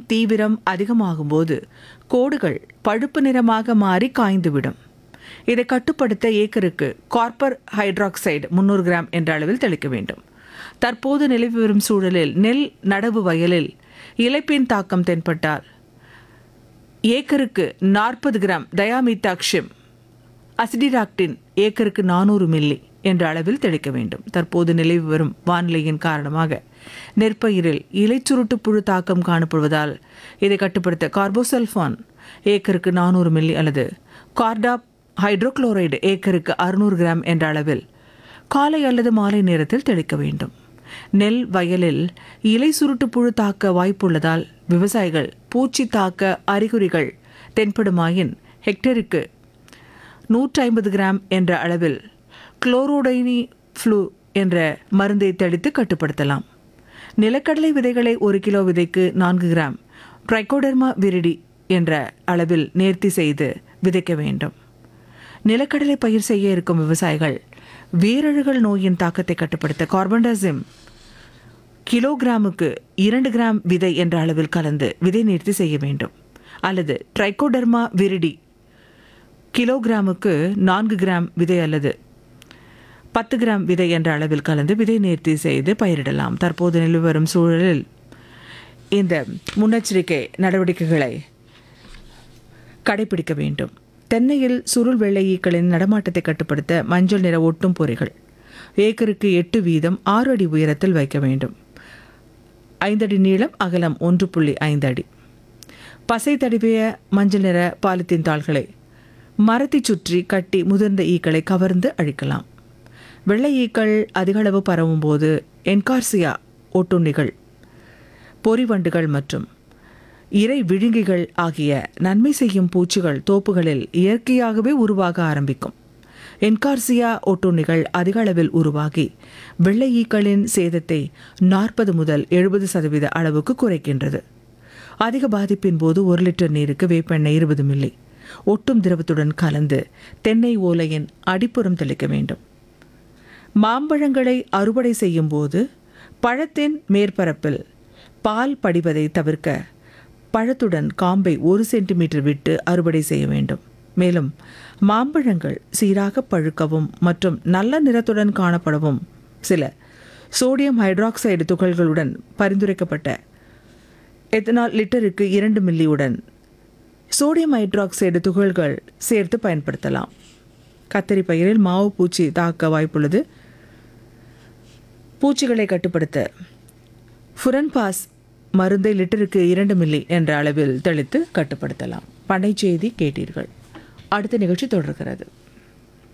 தீவிரம் அதிகமாகும்போது கோடுகள் பழுப்பு நிறமாக மாறி காய்ந்துவிடும் இதை கட்டுப்படுத்த ஏக்கருக்கு கார்பர் ஹைட்ராக்சைடு முன்னூறு கிராம் என்ற அளவில் தெளிக்க வேண்டும் தற்போது நிலவி வரும் சூழலில் நெல் நடவு வயலில் இலைப்பின் தாக்கம் தென்பட்டால் ஏக்கருக்கு நாற்பது கிராம் தயாமித்தாக்ஷிம் அசிடிராக்டின் ஏக்கருக்கு நானூறு மில்லி என்ற அளவில் தெளிக்க வேண்டும் தற்போது நிலவி வரும் வானிலையின் காரணமாக நெற்பயிரில் இலைச்சுருட்டு புழு தாக்கம் காணப்படுவதால் இதை கட்டுப்படுத்த கார்போசல்ஃபான் ஏக்கருக்கு நானூறு மில்லி அல்லது கார்டாப் ஹைட்ரோகுளோரைடு ஏக்கருக்கு அறுநூறு கிராம் என்ற அளவில் காலை அல்லது மாலை நேரத்தில் தெளிக்க வேண்டும் நெல் வயலில் இலை சுருட்டு புழு தாக்க வாய்ப்புள்ளதால் விவசாயிகள் பூச்சி தாக்க அறிகுறிகள் தென்படுமாயின் ஹெக்டருக்கு நூற்றி ஐம்பது கிராம் என்ற அளவில் குளோரோடைனி ஃப்ளூ என்ற மருந்தை தெளித்து கட்டுப்படுத்தலாம் நிலக்கடலை விதைகளை ஒரு கிலோ விதைக்கு நான்கு கிராம் ட்ரைகோடர்மா விரிடி என்ற அளவில் நேர்த்தி செய்து விதைக்க வேண்டும் நிலக்கடலை பயிர் செய்ய இருக்கும் விவசாயிகள் வேரழுகல் நோயின் தாக்கத்தை கட்டுப்படுத்த கார்பன்டாசிம் கிலோகிராமுக்கு இரண்டு கிராம் விதை என்ற அளவில் கலந்து விதை நேர்த்தி செய்ய வேண்டும் அல்லது ட்ரைகோடர்மா விரிடி கிலோகிராமுக்கு நான்கு கிராம் விதை அல்லது பத்து கிராம் விதை என்ற அளவில் கலந்து விதை நேர்த்தி செய்து பயிரிடலாம் தற்போது நிலவி வரும் சூழலில் இந்த முன்னெச்சரிக்கை நடவடிக்கைகளை கடைபிடிக்க வேண்டும் தென்னையில் சுருள் வெள்ளை ஈக்களின் நடமாட்டத்தை கட்டுப்படுத்த மஞ்சள் நிற ஒட்டும் பொறிகள் ஏக்கருக்கு எட்டு வீதம் ஆறு அடி உயரத்தில் வைக்க வேண்டும் ஐந்தடி நீளம் அகலம் ஒன்று புள்ளி ஐந்து அடி பசை தடவிய மஞ்சள் நிற பாலித்தீன் தாள்களை மரத்தைச் சுற்றி கட்டி முதிர்ந்த ஈக்களை கவர்ந்து அழிக்கலாம் வெள்ளை ஈக்கள் அதிகளவு பரவும் போது என்கார்சியா ஒட்டுண்ணிகள் பொறிவண்டுகள் மற்றும் இறை விழுங்கிகள் ஆகிய நன்மை செய்யும் பூச்சிகள் தோப்புகளில் இயற்கையாகவே உருவாக ஆரம்பிக்கும் என்கார்சியா ஒட்டுண்ணிகள் அதிக அளவில் உருவாகி வெள்ளை ஈக்களின் சேதத்தை நாற்பது முதல் எழுபது சதவீத அளவுக்கு குறைக்கின்றது அதிக பாதிப்பின் போது ஒரு லிட்டர் நீருக்கு வேப்பெண்ணெய் இருபது மில்லி ஒட்டும் திரவத்துடன் கலந்து தென்னை ஓலையின் அடிப்புறம் தெளிக்க வேண்டும் மாம்பழங்களை அறுவடை செய்யும் போது பழத்தின் மேற்பரப்பில் பால் படிவதை தவிர்க்க பழத்துடன் காம்பை ஒரு சென்டிமீட்டர் விட்டு அறுவடை செய்ய வேண்டும் மேலும் மாம்பழங்கள் சீராக பழுக்கவும் மற்றும் நல்ல நிறத்துடன் காணப்படவும் சில சோடியம் ஹைட்ராக்சைடு துகள்களுடன் பரிந்துரைக்கப்பட்ட எத்தனால் லிட்டருக்கு இரண்டு மில்லியுடன் சோடியம் ஹைட்ராக்சைடு துகள்கள் சேர்த்து பயன்படுத்தலாம் கத்தரி பயிரில் மாவு பூச்சி தாக்க வாய்ப்புள்ளது பூச்சிகளை கட்டுப்படுத்த ஃபுரன்பாஸ் மருந்தை லிட்டருக்கு இரண்டு மில்லி என்ற அளவில் தெளித்து கட்டுப்படுத்தலாம் பண்ணை செய்தி கேட்டீர்கள் அடுத்த நிகழ்ச்சி தொடர்கிறது